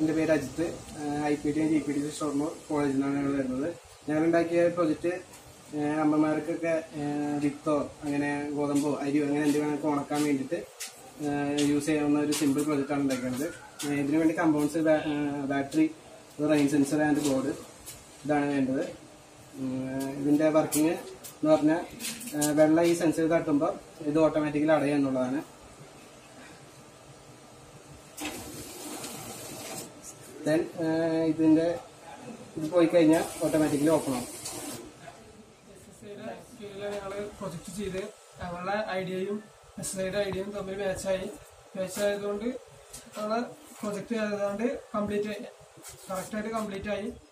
എൻ്റെ പേര് Ajith I P T G P T C Shoranur കോളേജിൽ നിന്നാണ് ഞങ്ങൾ വരുന്നത് ഞങ്ങൾ ഉണ്ടാക്കിയ പ്രൊജക്റ്റ് അമ്മമാർക്കൊക്കെ ആ, വിത്തോ അങ്ങനെ ഗോതമ്പോ അരിയോ അങ്ങനെ എന്തെങ്കിലും ഉണക്കാൻ വേണ്ടിയിട്ട് യൂസ് ചെയ്യാവുന്ന ഒരു സിമ്പിൾ പ്രൊജക്റ്റാണ് ഉണ്ടാക്കുന്നത് ആ, ഇതിനു വേണ്ടി compounds battery rain sensor and board ഇതാണ് വേണ്ടത് ഉം, ഇതിന്റെ വർക്കിംഗ് എന്ന് പറഞ്ഞാൽ വെള്ളം ഈ സെൻസർ തട്ടുമ്പോൾ ഇത് ഓട്ടോമാറ്റിക്കലി അടയുക എന്നുള്ളതാണ് ദെൻ ഇതിന്റെ ഇത് പോയി കഴിഞ്ഞാൽ ഓട്ടോമാറ്റിക്കലി ഓപ്പൺ ആവും ഞങ്ങൾ പ്രൊജക്ട് ചെയ്ത് ഞങ്ങളുടെ ഐഡിയയും എസ് ഐയുടെ ഐഡിയയും തമ്മിൽ മാച്ചായി മാച്ചായതുകൊണ്ട് ഞങ്ങൾ പ്രൊജക്ട് ചെയ്തുകൊണ്ട് കംപ്ലീറ്റ് കറക്റ്റായിട്ട് കംപ്ലീറ്റ് ആയി